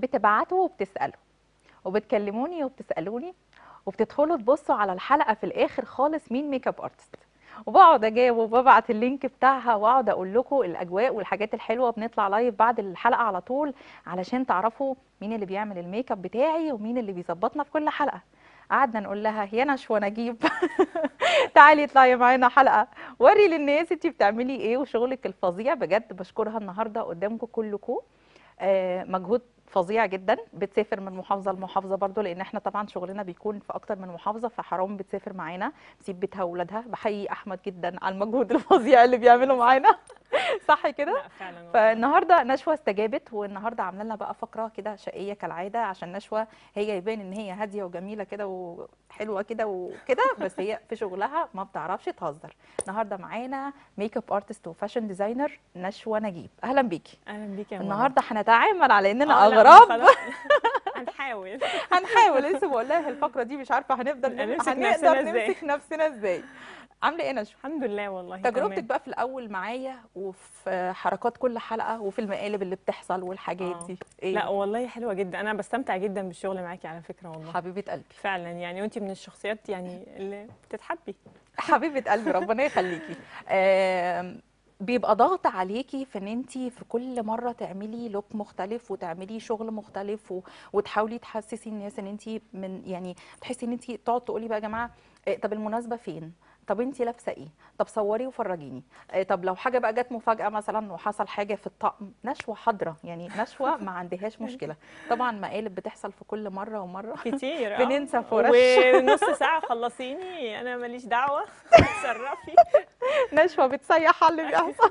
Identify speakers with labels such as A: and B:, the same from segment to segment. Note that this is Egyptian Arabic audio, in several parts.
A: بتبعتوا وبتسالوا وبتكلموني وبتسالوني وبتدخلوا تبصوا على الحلقه في الاخر خالص مين ميك اب ارتست وبقعد اجاوب وببعت اللينك بتاعها واقعد اقول لكم الاجواء والحاجات الحلوه بنطلع لايف بعد الحلقه على طول علشان تعرفوا مين اللي بيعمل الميك اب بتاعي ومين اللي بيظبطنا في كل حلقه قعدنا نقول لها يا نشوى نجيب تعالي اطلعي معانا حلقه وري للناس انت بتعملي ايه وشغلك الفظيع بجد بشكرها النهارده قدامكم كلكم آه، مجهود فظيع جدا بتسافر من محافظه لمحافظه برضو لان احنا طبعا شغلنا بيكون في اكتر من محافظه فحرام بتسافر معانا تسيب بيتها واولادها بحيي احمد جدا على المجهود الفظيع اللي بيعمله معانا صح كده
B: لا فعلا والله.
A: فالنهارده نشوى استجابت والنهارده عامله لنا بقى فقره كده شقيه كالعاده عشان نشوى هي يبان ان هي هاديه وجميله كده وحلوه كده وكده بس هي في شغلها ما بتعرفش تهزر النهارده معانا ميك اب ارتست وفاشن ديزاينر نشوى نجيب اهلا بيكي
B: اهلا بيك يا ماما.
A: النهارده هنتعامل على اننا
B: آه، لا،
A: اغراب
B: خلاص. هنحاول
A: هنحاول لسه بقول لها الفقره دي مش عارفه هنفضل نعمل-
B: هنمسك
A: هنقدر
B: نفسنا إزاي؟
A: نمسك نفسنا ازاي عامله ايه يا نشوى
B: الحمد لله والله
A: تجربتك
B: تمام.
A: بقى في الاول معايا وفي حركات كل حلقه وفي المقالب اللي بتحصل والحاجات
B: آه.
A: دي ايه
B: لا والله حلوه جدا انا بستمتع جدا بالشغل معاكي على فكره والله
A: حبيبه قلبي
B: فعلا يعني وانت من الشخصيات يعني اللي بتتحبي
A: حبيبه قلبي ربنا يخليكي آم، بيبقى ضغط عليكي في ان انت في كل مره تعملي لوك مختلف وتعملي شغل مختلف و... وتحاولي تحسسي الناس ان انت من يعني تحسي ان انت تقعد تقولي بقى يا جماعه إيه، طب المناسبه فين طب انت لابسه ايه طب صوري وفرجيني إيه، طب لو حاجه بقى جت مفاجاه مثلا وحصل حاجه في الطقم نشوه حاضره يعني نشوه ما عندهاش مشكله طبعا مقالب بتحصل في كل مره ومره
B: كتير آه.
A: بننسى فرص.
B: ونص ساعه خلصيني انا ماليش دعوه تصرفي
A: نشوه بتسيح على اللي بيحصل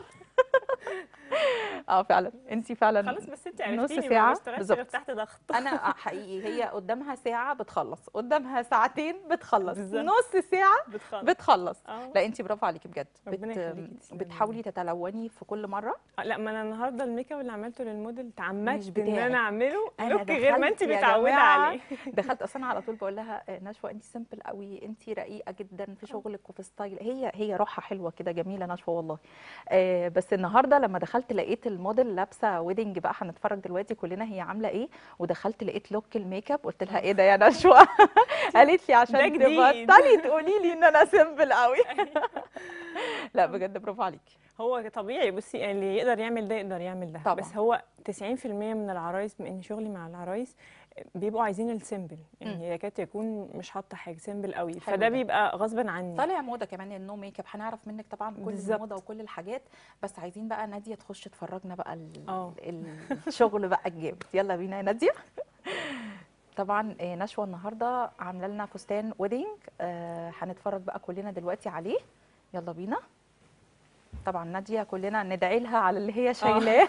A: اه فعلا انت فعلا
B: خلاص بس انت
A: نص
B: عرفتيني
A: ساعة
B: ما بشتغلش غير
A: بالظبط.
B: تحت ضغط
A: انا حقيقي هي قدامها ساعه بتخلص قدامها ساعتين بتخلص
B: بالظبط.
A: نص ساعه
B: بتخلص
A: بتخلص
B: اه
A: لا انت برافو عليكي بجد
B: ربنا يخليكي، تسلمي.
A: بتحاولي تتلوني في كل مره
B: آه، لا ما انا النهارده الميك اب اللي عملته للموديل
A: مش
B: تعمدت ان
A: بتاعك.
B: انا اعمله
A: أنا
B: لوك غير ما
A: دخلت
B: انت
A: يا
B: متعوده
A: جماعة
B: عليه
A: دخلت اصلا على طول بقول لها آه، نشوى انت سيمبل قوي انت رقيقه جدا في شغلك وفي ستايل هي هي روحها حلوه كده جميله نشوى والله آه بس النهارده لما دخلت لقيت الموديل لابسه ويدنج بقى هنتفرج دلوقتي كلنا هي عامله ايه ودخلت لقيت لوك الميك اب قلت لها ايه ده يا نشوى قالت لي
B: ده
A: عشان
B: جديد.
A: تبطلي تقولي لي ان انا سيمبل قوي لا بجد برافو عليكي
B: هو طبيعي بصي اللي يقدر يعمل ده يقدر يعمل ده
A: طبعاً.
B: بس هو 90% من العرايس من شغلي مع العرايس بيبقوا عايزين السيمبل
A: مم.
B: يعني يكاد يكون مش حاطه حاجه سيمبل قوي
A: حلو
B: فده
A: ده.
B: بيبقى غصبا عني
A: طالع موضه كمان النو ميك اب هنعرف منك طبعا كل
B: بالظبط.
A: الموضه وكل الحاجات بس عايزين بقى ناديه تخش تفرجنا بقى ال-
B: اه.
A: الشغل بقى الجامد يلا بينا يا ناديه طبعا آه، نشوى النهارده عامله لنا فستان ويدنج آه، هنتفرج بقى كلنا دلوقتي عليه يلا بينا طبعا ناديه كلنا ندعي لها على اللي هي شايلاه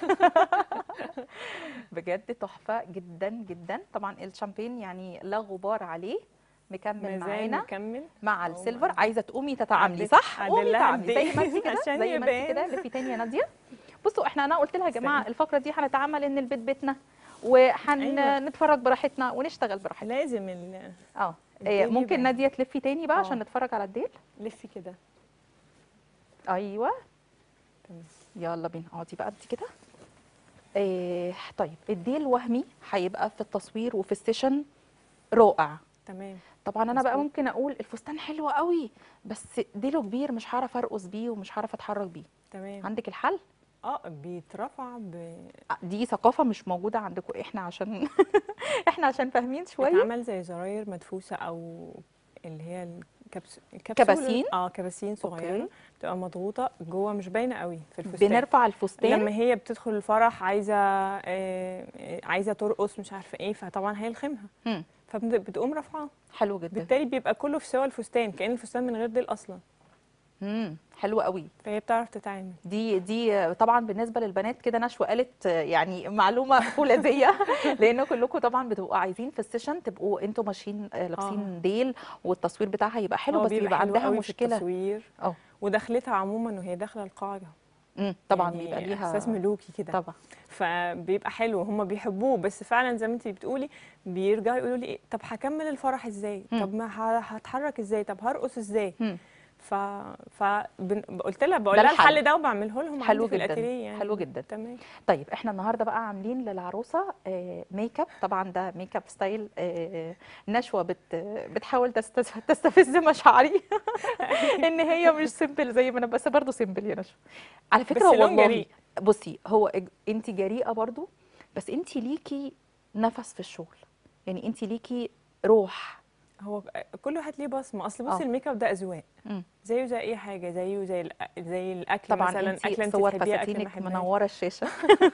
A: بجد تحفه جدا جدا طبعا الشامبين يعني لا غبار عليه مكمل
B: مازال
A: معانا
B: مكمل
A: مع
B: أو
A: السيلفر
B: معانا.
A: عايزه تقومي تتعاملي
B: عدل-
A: صح
B: عدل
A: قومي
B: لها
A: تعاملي زي ما انت
B: قد إيه
A: كده
B: عشان
A: زي ما انت
B: يبان.
A: كده لفي تاني يا ناديه بصوا احنا انا قلت لها يا جماعه
B: سهل.
A: الفقره دي هنتعامل ان البيت بيتنا
B: أيوة.
A: وهنتفرج براحتنا ونشتغل براحتنا
B: لازم ال-
A: اه
B: الديل
A: إيه، ممكن
B: يبان.
A: ناديه تلفي تاني بقى
B: اه.
A: عشان نتفرج على الديل
B: لفي كده
A: ايوه
B: تمام.
A: يلا بينا اقعدي بقى انت كده إيه طيب الديل وهمي هيبقى في التصوير وفي السيشن رائع
B: تمام
A: طبعا انا بقى
B: مظبوط.
A: ممكن اقول الفستان حلو قوي بس ديله كبير مش هعرف ارقص بيه ومش هعرف اتحرك بيه
B: تمام
A: عندك الحل
B: اه بيترفع ب...
A: دي ثقافه مش موجوده عندكم احنا عشان احنا عشان فاهمين شويه
B: بيتعمل زي زراير مدفوسه او اللي هي الكبس... الكبسولة.
A: كباسين؟
B: اه كباسين صغيره
A: أوكي.
B: بتبقى مضغوطه جوه مش باينه قوي في الفستان
A: بنرفع الفستان
B: لما هي بتدخل الفرح عايزه آه آه، عايزه ترقص مش عارفه ايه فطبعا هيلخمها
A: مم.
B: فبتقوم رافعاه
A: حلو جدا
B: بالتالي بيبقى كله في سوا الفستان كأن الفستان من غير ديل اصلا
A: امم حلو قوي
B: فهي بتعرف تتعامل
A: دي دي طبعا بالنسبه للبنات كده نشوى قالت يعني معلومه فولاذيه لان كلكم طبعا بتبقوا عايزين في السيشن تبقوا انتوا ماشيين آه، لابسين
B: آه.
A: ديل والتصوير بتاعها يبقى حلو
B: هو
A: بس بيبقى
B: حلو
A: عندها
B: قوي في
A: مشكله
B: التصوير
A: اه
B: ودخلتها عموما وهي داخله القاعه
A: امم طبعا
B: يعني
A: بيبقى ليها
B: احساس ملوكي كده
A: طبعا
B: فبيبقى حلو هم بيحبوه بس فعلا زي ما انت بتقولي بيرجعوا يقولوا لي إيه طب هكمل الفرح ازاي
A: مم.
B: طب ما ه- هتحرك ازاي طب هرقص ازاي
A: مم.
B: ف فقلت لها بقول لها
A: الحل.
B: الحل ده وبعمله لهم
A: حلو
B: عندي في
A: جدا،
B: الاتيليه يعني
A: حلو جدا.
B: تمام
A: طيب احنا النهارده بقى عاملين للعروسه آه، ميك اب طبعا ده ميك اب ستايل آه، نشوه بت بتحاول تست- تستفز مشاعري ان هي مش سيمبل زي ما انا بس برضه سيمبل يا نشوه على فكره
B: لون
A: والله
B: جريء.
A: بصي هو انت جريئه برضه بس انت ليكي نفس في الشغل يعني انت ليكي روح
B: هو كل واحد ليه بصمه اصل بصي
A: آه.
B: الميك اب ده اذواق
A: مم.
B: زيه زي اي حاجه زيه زي الأ- زي الاكل
A: طبعا
B: مثلا
A: انت
B: اكله انت
A: صور
B: تحبيها اكل ما
A: فساتينك
B: بحبهاش.
A: منوره الشاشه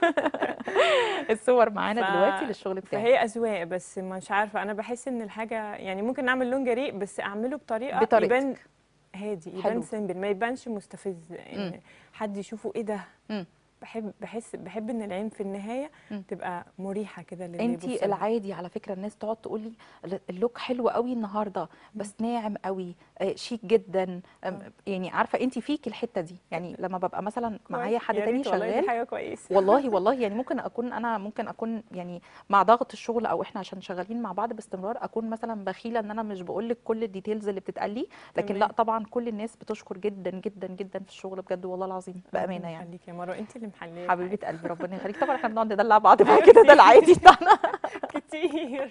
A: الصور معانا
B: ف-
A: دلوقتي للشغل بتاعي
B: فهي اذواق بس مش عارفه انا بحس ان الحاجه يعني ممكن نعمل لون جريء بس اعمله بطريقه
A: بطريقتك.
B: يبان هادي
A: حلو.
B: يبان سيمبل ما يبانش مستفز
A: مم.
B: إن حد يشوفه ايه ده
A: مم.
B: بحب بحس بحب ان العين في النهايه
A: مم.
B: تبقى مريحه كده للي
A: انت
B: يبص لها.
A: العادي على فكره الناس تقعد تقول لي اللوك حلو قوي النهارده بس ناعم قوي آه، شيك جدا آم، يعني عارفه انت فيكي الحته دي يعني لما ببقى مثلا معايا حد
B: يا
A: تاني
B: ريت والله دي
A: شغال
B: حاجه كويسه
A: والله والله يعني ممكن اكون انا ممكن اكون يعني مع ضغط الشغل او احنا عشان شغالين مع بعض باستمرار اكون مثلا بخيله ان انا مش بقول لك كل الديتيلز اللي بتتقال لي لكن لا
B: تمام.
A: طبعا كل الناس بتشكر جدا جدا جدا في الشغل بجد والله العظيم بامانه
B: ربنا
A: يعني
B: يخليكي يا مروه انت اللي محليه
A: حبيبه قلبي ربنا يخليك طبعا احنا بنقعد ندلع بعض بقى كده ده العادي بتاعنا
B: كتير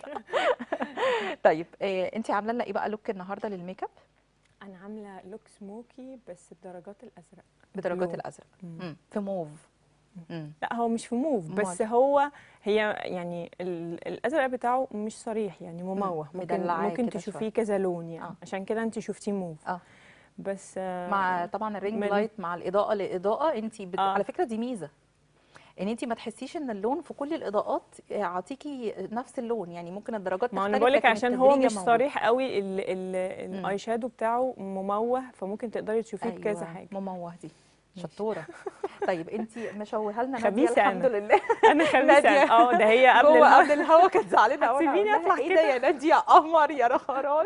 A: طيب انت عامله لنا ايه بقى لوك النهارده للميك اب
B: انا عامله لوك سموكي بس بدرجات الازرق
A: بدرجات
B: بلو.
A: الازرق
B: مم.
A: مم. في موف مم.
B: لا هو مش في موف بس
A: أمال؟
B: هو هي يعني ال- الازرق بتاعه مش صريح يعني مموه ممكن
A: مدلعاه
B: ممكن
A: كده
B: تشوفيه
A: شوية.
B: كذا لون يعني
A: آه.
B: عشان كده انت شفتيه موف
A: اه
B: بس آه،
A: مع طبعا الرينج
B: من-
A: لايت مع الاضاءه لاضاءه انت بت...
B: آه.
A: على فكره دي ميزه ان انت ما تحسيش ان اللون في كل الاضاءات يعطيكي نفس اللون يعني ممكن الدرجات
B: ما
A: تختلف
B: انا بقول لك
A: لكن
B: عشان هو
A: التدريجة
B: مش
A: موجودة.
B: صريح قوي ال- ال-
A: مم.
B: الاي شادو بتاعه مموه فممكن تقدري تشوفيه بكذا
A: أيوة،
B: حاجه
A: مموه دي شطوره طيب انت مشوهه لنا ناديه
B: خبيثة
A: الحمد
B: أنا.
A: لله
B: انا خميسه
A: نادية.
B: اه ده هي قبل
A: جوه
B: الهوا.
A: قبل الهوا كانت زعلانه قوي
B: هتسيبيني أطلع
A: ايه ده يا ناديه قمر يا رخراش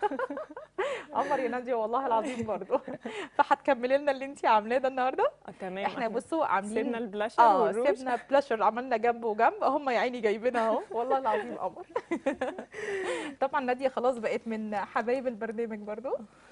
A: قمر يا ناديه والله العظيم برضه فهتكملي لنا اللي انت عاملاه ده النهارده
B: آه، تمام
A: احنا بصوا عاملين
B: سيبنا البلاشر
A: اه
B: والروج
A: سيبنا بلاشر عملنا جنب وجنب هم يا عيني جايبينها اهو والله العظيم قمر طبعا ناديه خلاص بقت من حبايب البرنامج برضو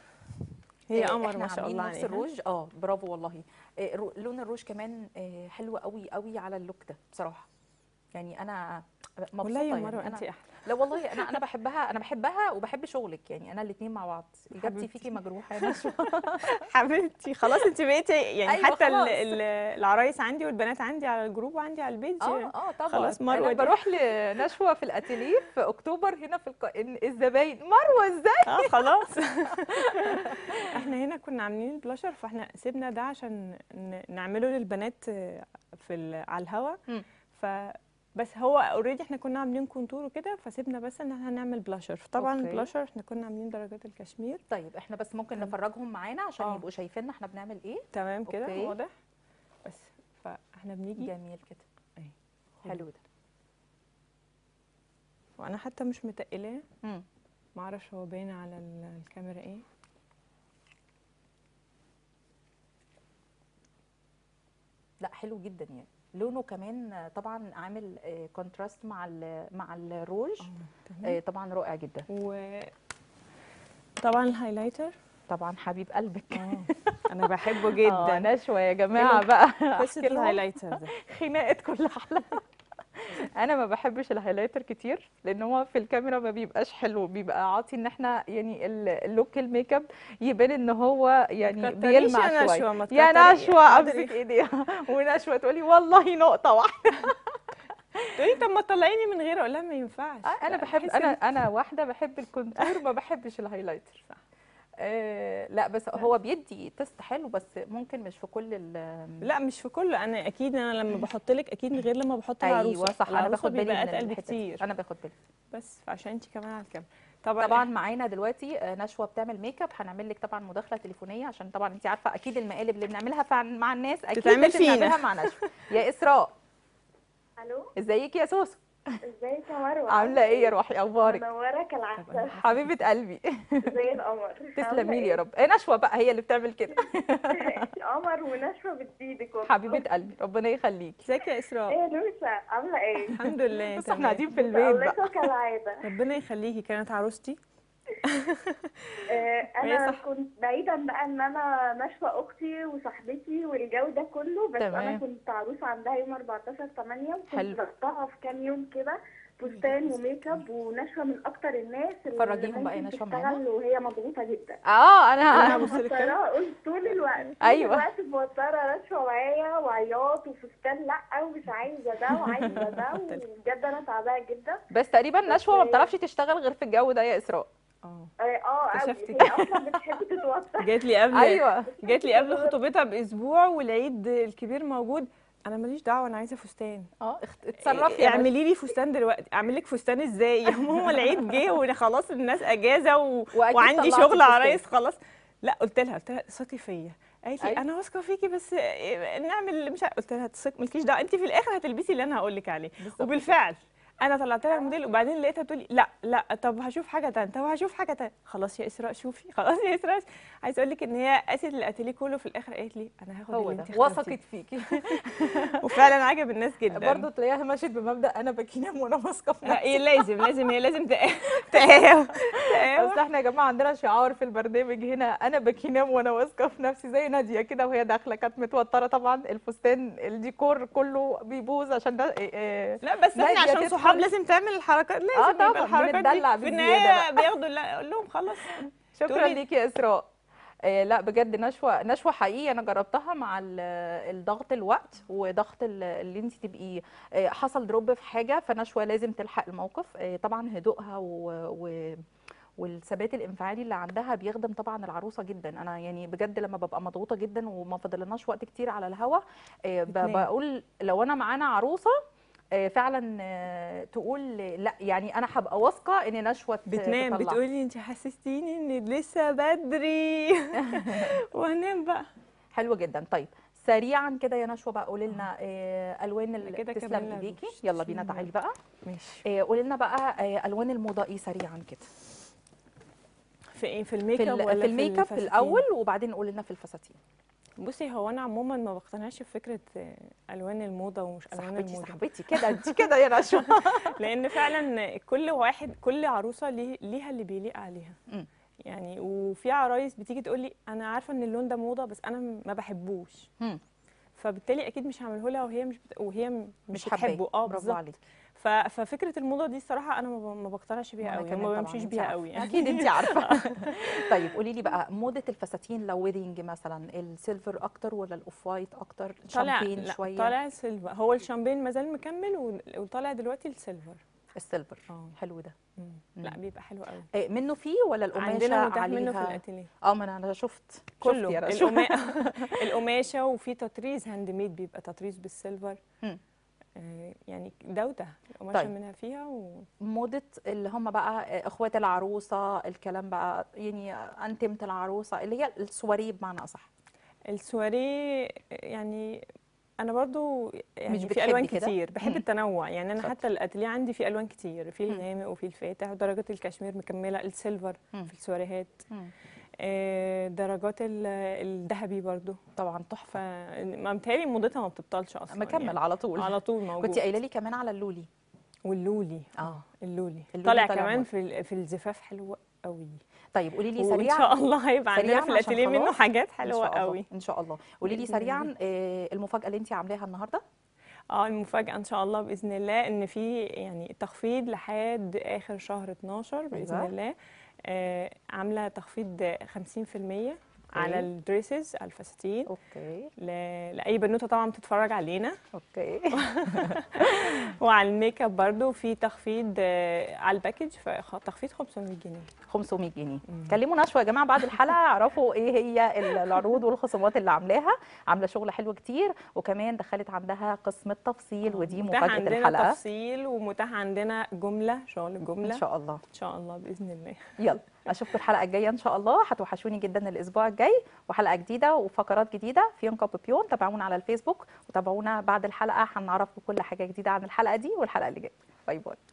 B: هي
A: آه،
B: قمر
A: احنا
B: ما شاء
A: عاملين
B: الله
A: نفس
B: عليها
A: الروج اه برافو والله آه، رو- لون الروج كمان آه، حلو قوي قوي على اللوك ده بصراحه يعني انا مبسوطه
B: والله يا
A: يعني
B: مروه
A: أنا
B: انت احلى
A: لا والله انا انا بحبها انا بحبها وبحب شغلك يعني انا الاثنين مع بعض اجابتي
B: حبيبتي.
A: فيكي مجروحه يا نشوى
B: حبيبتي خلاص انت بقيتي يعني
A: أيوة
B: حتى ال-
A: خلاص.
B: ال- العرايس عندي والبنات عندي على الجروب وعندي على البيج
A: اه اه طبعا
B: خلاص مروة
A: انا
B: دي.
A: بروح لنشوى في الاتيليه في اكتوبر هنا في الق... إن- الزباين مروه ازاي
B: اه خلاص احنا هنا كنا عاملين البلاشر فاحنا سيبنا ده عشان ن- نعمله للبنات آه، في ال- على الهوا
A: مم.
B: ف بس هو اوريدي احنا كنا عاملين كونتور وكده فسيبنا بس ان احنا نعمل بلاشر طبعا
A: أوكي.
B: البلاشر احنا كنا عاملين درجات الكشمير
A: طيب احنا بس ممكن
B: تمام.
A: نفرجهم معانا عشان
B: آه.
A: يبقوا شايفيننا احنا بنعمل ايه
B: تمام كده
A: أوكي.
B: واضح بس فاحنا بنيجي
A: جميل كده
B: أهي.
A: حلو ده
B: وانا حتى مش متقلاه
A: مم.
B: معرفش هو باين على ال- الكاميرا ايه
A: لا حلو جدا يعني لونه كمان آه، طبعا عامل كونتراست مع ال مع الروج
B: تمام
A: آه، طبعا رائع جدا
B: و طبعا الهايلايتر
A: طبعا حبيب قلبك
B: انا بحبه
A: اه
B: جدا
A: نشوى يا جماعه
B: حلو.
A: بقى
B: قصه
A: أحكي لهم
B: الهايلايتر ده
A: خناقه كل حلقه انا ما بحبش الهايلايتر كتير لان هو في الكاميرا ما بيبقاش حلو بيبقى عاطي ان احنا يعني ال- اللوك الميك اب يبان ان هو يعني
B: تكتريش
A: بيلمع
B: يا
A: شويه
B: نشوى، ما
A: يا
B: تكتري-
A: نشوى
B: حاضر.
A: امسك ايديها ونشوى تقولي والله نقطه واحده
B: تقولي طب ما تطلعيني من غير اقول لها ما ينفعش
A: آه، انا
B: لا،
A: بحب
B: بحس
A: انا
B: إن-
A: انا واحده بحب الكونتور ما بحبش الهايلايتر
B: صح.
A: آه لا بس هو بيدي تيست حلو بس ممكن مش في كل ال
B: لا مش في كل انا اكيد انا لما بحط لك اكيد غير لما بحط
A: ايوه
B: العروسه
A: صح انا
B: العروسة
A: باخد بالي
B: بيبقى
A: من
B: اتقل
A: الحتة دي.
B: بكتير
A: انا باخد بالي
B: بس عشان انت كمان على الكاميرا طبعا
A: طبعا معانا دلوقتي آه، نشوى بتعمل ميك اب هنعمل لك طبعا مداخله تليفونيه عشان طبعا انت عارفه اكيد المقالب اللي بنعملها فع- مع الناس اكيد
B: تتعمل
A: لازم
B: فينا.
A: نعملها مع نشوى يا اسراء
C: الو
A: ازيك يا سوسو
C: ازيك يا مروه
A: عامله ايه يا روحي اخبارك
C: منوره كالعسل
A: حبيبه قلبي
C: زي القمر
A: تسلمي لي يا رب ايه نشوى بقى هي اللي بتعمل كده
C: قمر ونشوه بتزيدك والله.
A: حبيبه قلبي ربنا يخليكي
B: ازيك يا
C: ايه
B: اسراء
C: يا لوسة عامله ايه
B: الحمد لله
A: بس احنا
B: تمام
A: قاعدين في البيت بقى
C: متألقة كالعاده
B: ربنا يخليكي كانت عروستي
C: آه،
B: وهي
C: انا
B: صح.
C: كنت بعيدا بقى ان انا نشوى اختي وصاحبتي والجو ده كله بس
A: تمام.
C: انا كنت عروسه عندها يوم 14 8 وكنت
A: حلو.
C: ضغطها في كام يوم كده فستان وميك اب ونشوى من اكتر الناس اللي
A: فرجيهم بقى يا
C: ممكن
A: نشوى معانا.
C: تشتغل وهي مضغوطه جدا
A: اه
B: انا
A: انا
B: هبص لك كده.
C: موترة قلت طول الوقت طول
A: أيوة.
C: الوقت موترة نشوى معايا وعياط وفستان لا ومش عايزة ده وعايزة ده وبجد أنا تعبانة جدا
A: بس تقريبا
C: بس
A: نشوى ما
C: هي-
A: بتعرفش تشتغل غير في الجو ده يا اسراء
B: اه
C: اه اه قوي
B: اكتشفتك.
C: هي أصلا بتحب تتوتر
B: جات لي قبل
A: ايوه
B: جات لي قبل خطوبتها باسبوع والعيد الكبير موجود انا ماليش دعوه انا عايزه فستان
A: اه اخت- اتصرفي يا
B: اعملي لي فستان دلوقتي اعمل لك فستان ازاي يا ماما العيد جه وخلاص الناس اجازه و...
A: وأكيد
B: وعندي
A: طلعتي
B: شغل
A: الفستان.
B: عرايس خلاص لا قلت لها قلت لها ثقي فيا قالت لي
A: أيوة.
B: انا واثقه فيكي بس نعمل مش عارفة. قلت لها ثق مالكيش دعوه انت في الاخر هتلبسي اللي انا هقول لك عليه
A: بالظبط.
B: وبالفعل انا طلعت لها الموديل وبعدين لقيتها بتقول لي لا لا طب هشوف حاجه تانية طب هشوف حاجه تانية خلاص يا اسراء شوفي خلاص يا اسراء عايزه اقول لك ان هي قاست الاتيليه كله في الاخر قالت لي انا هاخد
A: هو
B: اللي
A: ده
B: انت
A: وثقت فيكي
B: وفعلا عجب الناس جدا
A: برضه تلاقيها مشيت بمبدا انا بكينام وانا واثقه في
B: لا،
A: نفسي
B: ايه لازم لازم هي لازم تقاوم تقاوم تقاوم
A: اصل احنا يا جماعه عندنا شعار في البرنامج هنا انا بكينام وانا واثقه في نفسي زي ناديه كده وهي داخله كانت متوتره طبعا الفستان الديكور كله بيبوظ عشان ده إيه إيه
B: لا بس احنا
A: نادية
B: عشان
A: تدخل-
B: صحاب لازم تعمل الحركات لازم
A: آه
B: يبقى
A: طبعاً،
B: الحركات
A: بنتدلع
B: دي في
A: بالزيادة
B: النهايه
A: بقى.
B: بياخدوا لا اقول لهم خلاص
A: شكرا
B: تقولي-
A: ليكي يا اسراء آه لا بجد نشوى نشوى حقيقي انا جربتها مع ال- الضغط الوقت وضغط ال- اللي انت تبقي آه، حصل دروب في حاجه فنشوى لازم تلحق الموقف آه، طبعا هدوءها و, و والثبات الانفعالي اللي عندها بيخدم طبعا العروسه جدا انا يعني بجد لما ببقى مضغوطه جدا وما فاضلناش وقت كتير على الهوا آه، ب-
B: بتنام.
A: بقول لو انا معانا عروسه آه، فعلا آه، تقول لا يعني انا هبقى واثقه ان نشوى ت-
B: بتنام
A: تطلع.
B: بتقولي انت حسستيني ان لسه بدري وهنام بقى
A: حلو جدا طيب سريعا كده يا نشوى بقى قولي لنا آه، الوان
B: إحنا
A: ال-
B: كده
A: تسلم
B: كملنا
A: ايديكي
B: الوش.
A: يلا بينا
B: تسلم
A: تعالي بقى
B: ماشي
A: آه، قولي لنا بقى آه، الوان الموضه ايه سريعا كده
B: في ايه في الميك
A: في
B: اب
A: ال-
B: ولا
A: في الميك اب في
B: الفساتين؟
A: الاول وبعدين قولي لنا في الفساتين
B: بصي هو انا عموما ما بقتنعش بفكره آه، الوان الموضه ومش الوان
A: صاحبتي
B: الموضه
A: صاحبتي كده انت كده يا نشوى
B: لان فعلا كل واحد كل عروسه ليه ليها اللي بيليق عليها
A: مم.
B: يعني وفي عرايس بتيجي تقول لي انا عارفه ان اللون ده موضه بس انا م- ما بحبوش
A: مم.
B: فبالتالي اكيد مش هعمله لها وهي مش بت... وهي م- مش,
A: مش حباه
B: بتحبه اه
A: برافو
B: بالظبط
A: عليكي
B: ف... ففكره الموضه دي الصراحه انا ما, ب... ما بقتنعش بيها
A: وأنا
B: قوي
A: كمان
B: ما
A: طبعاً،
B: بمشيش
A: أنت
B: بيها
A: عارفة.
B: قوي يعني
A: اكيد انت عارفه طيب قولي لي بقى موضه الفساتين لو ويدنج مثلا السيلفر اكتر ولا الاوف وايت اكتر
B: طالع
A: شامبين
B: لا
A: شويه
B: طالع سيلفر هو الشامبين ما زال مكمل و- وطالع دلوقتي السيلفر
A: السيلفر
B: اه
A: حلو ده
B: مم.
A: مم.
B: لا بيبقى حلو قوي
A: آه، منه فيه ولا القماشه
B: عندنا متاح
A: عليها
B: منه في الاتيليه
A: اه ما انا أنا شفت
B: كله
A: شفت يا رشا.
B: القما... القماشه وفي تطريز هاند ميد بيبقى تطريز بالسيلفر
A: مم.
B: آه، يعني ده وده القماشه
A: طيب.
B: منها فيها و...
A: موضة اللي هم بقى اخوات العروسة الكلام بقى يعني انتمة العروسة اللي هي السواريه بمعنى اصح
B: السواريه يعني انا برضو يعني في
A: بتحبي
B: الوان
A: كده؟
B: كتير بحب
A: مم.
B: التنوع يعني انا
A: شاطر.
B: حتى الاتelier عندي في الوان كتير في
A: مم.
B: الغامق وفي الفاتح ودرجات الكشمير مكمله السيلفر
A: مم.
B: في السواريهات آه، درجات ال- الذهبي برضو
A: طبعا تحفة
B: فما متهيألي موضتها ما بتبطلش اصلا
A: مكمل
B: يعني.
A: على طول
B: على طول موجود
A: كنت قايله لي كمان على اللولي
B: واللولي
A: اه
B: اللولي
A: اللولي
B: طالع
A: طالع
B: كمان
A: موضة.
B: في ال- في الزفاف حلو قوي
A: طيب قولي لي
B: وان
A: سريعا
B: شاء الله هيبقى عندنا
A: سريعاً
B: في
A: عشان
B: الاتelier منه
A: خلاص.
B: حاجات
A: ان
B: حلوه
A: شاء الله
B: قوي
A: ان شاء الله قولي لي
B: بإذن الله.
A: سريعا آه، المفاجأة اللي انت عاملاها النهارده
B: اه المفاجأة ان شاء الله بإذن الله ان في يعني تخفيض لحد اخر شهر 12 بإذن
A: أيوة.
B: الله آه عاملة تخفيض 50% على الدريسز على الفساتين
A: اوكي
B: ل- لأي بنوتة طبعا بتتفرج علينا
A: اوكي
B: وعلى الميك اب برضو في تخفيض آه على الباكج فخ- تخفيض 500 جنيه
A: 500 جنيه
B: مم.
A: كلموا نشوى يا جماعه بعد الحلقه اعرفوا ايه هي ال- العروض والخصومات اللي عاملاها عامله شغل حلو كتير وكمان دخلت عندها قسم التفصيل ودي
B: متاح
A: مفاجاه
B: عندنا
A: الحلقه
B: تفصيل ومتاح عندنا جملة شغل جملة
A: ان شاء الله
B: ان شاء الله بإذن الله
A: يلا اشوفكم الحلقه الجايه ان شاء الله هتوحشوني جدا الاسبوع الجاي وحلقه جديده وفقرات جديده في يونكا بيبيون تابعونا على الفيسبوك وتابعونا بعد الحلقه هنعرف كل حاجه جديده عن الحلقه دي والحلقه اللي جايه باي باي